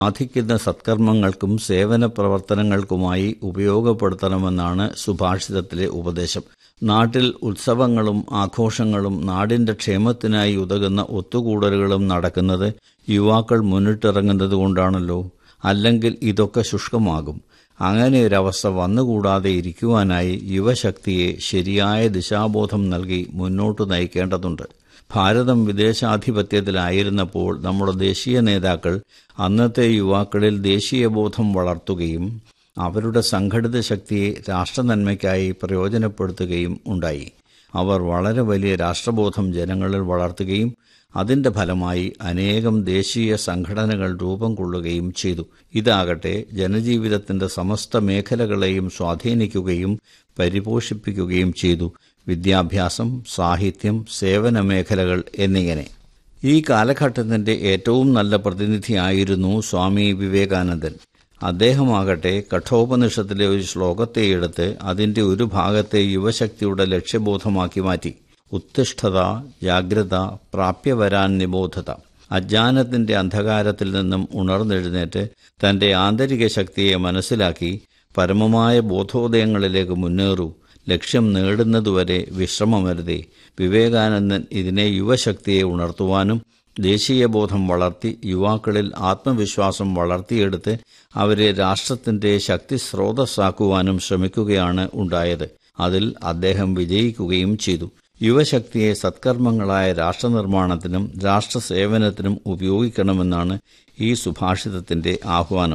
സാധിക്കുന്ന സത്കർമ്മങ്ങൾക്കും സേവന പ്രവർത്തനങ്ങൾക്കുമായി ഉപയോഗപ്പെടുത്തണമെന്നാണ് സുഭാഷിതത്തിലെ ഉപദേശം നാട്ടിൽ ഉത്സവങ്ങളും ആഘോഷങ്ങളും നാടിന്റെ ക്ഷേമത്തിനായി ഉതകുന്ന ഒത്തുകൂടലുകളും നടക്കുന്നത് യുവാക്കൾ മുന്നിട്ടിറങ്ങുന്നത് കൊണ്ടാണല്ലോ അല്ലെങ്കിൽ ഇതൊക്കെ ശുഷ്കമാകും അങ്ങനെ ഒരവസ്ഥ വന്നുകൂടാതെ ഇരിക്കുവാനായി യുവശക്തിയെ ശരിയായ ദിശാബോധം നൽകി മുന്നോട്ട് നയിക്കേണ്ടതുണ്ട് ഭാരതം വിദേശാധിപത്യത്തിലായിരുന്നപ്പോൾ നമ്മുടെ ദേശീയ നേതാക്കൾ അന്നത്തെ യുവാക്കളിൽ ദേശീയബോധം വളർത്തുകയും അവരുടെ സംഘടിത ശക്തിയെ രാഷ്ട്രനന്മയ്ക്കായി പ്രയോജനപ്പെടുത്തുകയും ഉണ്ടായി അവർ വളരെ വലിയ രാഷ്ട്രബോധം ജനങ്ങളിൽ വളർത്തുകയും അതിന്റെ ഫലമായി അനേകം ദേശീയ സംഘടനകൾ രൂപം കൊള്ളുകയും ചെയ്തു ഇതാകട്ടെ ജനജീവിതത്തിന്റെ സമസ്ത മേഖലകളെയും സ്വാധീനിക്കുകയും പരിപോഷിപ്പിക്കുകയും ചെയ്തു വിദ്യാഭ്യാസം സാഹിത്യം സേവന മേഖലകൾ എന്നിങ്ങനെ ഈ കാലഘട്ടത്തിന്റെ ഏറ്റവും നല്ല പ്രതിനിധിയായിരുന്നു സ്വാമി വിവേകാനന്ദൻ അദ്ദേഹമാകട്ടെ കഠോപനിഷത്തിലെ ഒരു ശ്ലോകത്തെ എടുത്ത് അതിന്റെ ഒരു ഭാഗത്തെ യുവശക്തിയുടെ ലക്ഷ്യബോധമാക്കി മാറ്റി ഉത്തിഷ്ഠത ജാഗ്രത പ്രാപ്യവരാൻ നിബോധത അജ്ഞാനത്തിന്റെ അന്ധകാരത്തിൽ നിന്നും ഉണർന്നെഴുന്നേറ്റ് തന്റെ ആന്തരിക ശക്തിയെ മനസ്സിലാക്കി പരമമായ ബോധോദയങ്ങളിലേക്ക് മുന്നേറൂ ലക്ഷ്യം നേടുന്നതുവരെ വിശ്രമമരുതേ വിവേകാനന്ദൻ ഇതിനെ യുവശക്തിയെ ഉണർത്തുവാനും ദേശീയബോധം വളർത്തി യുവാക്കളിൽ ആത്മവിശ്വാസം വളർത്തിയെടുത്ത് അവരെ രാഷ്ട്രത്തിന്റെ ശക്തി സ്രോതസ്സാക്കുവാനും ശ്രമിക്കുകയാണ് ഉണ്ടായത് അതിൽ അദ്ദേഹം വിജയിക്കുകയും ചെയ്തു യുവശക്തിയെ സത്കർമ്മങ്ങളായ രാഷ്ട്രനിർമ്മാണത്തിനും രാഷ്ട്രസേവനത്തിനും ഉപയോഗിക്കണമെന്നാണ് ഈ സുഭാഷിതത്തിന്റെ ആഹ്വാനം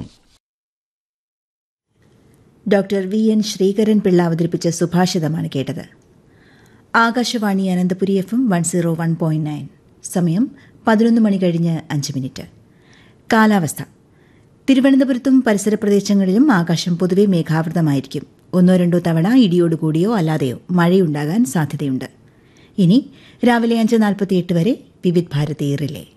doctor V N Sreekaran Pillai അവതരിപ്പിച്ച സുഭാഷിതമാണ് കേട്ടത് Akashvani Ananthapuri F M one zero one point nine സമയം പതിനൊന്ന് മണി കഴിഞ്ഞ് അഞ്ച് മിനിറ്റ് കാലാവസ്ഥ തിരുവനന്തപുരത്തും പരിസര പ്രദേശങ്ങളിലും ആകാശം പൊതുവെ മേഘാവൃതമായിരിക്കും ഒന്നോ രണ്ടോ തവണ ഇടിയോടുകൂടിയോ അല്ലാതെയോ മഴയുണ്ടാകാൻ സാധ്യതയുണ്ട് ഇനി രാവിലെ അഞ്ച് നാൽപ്പത്തിയെട്ട് വരെ വിവിധ് ഭാരതി റിലേ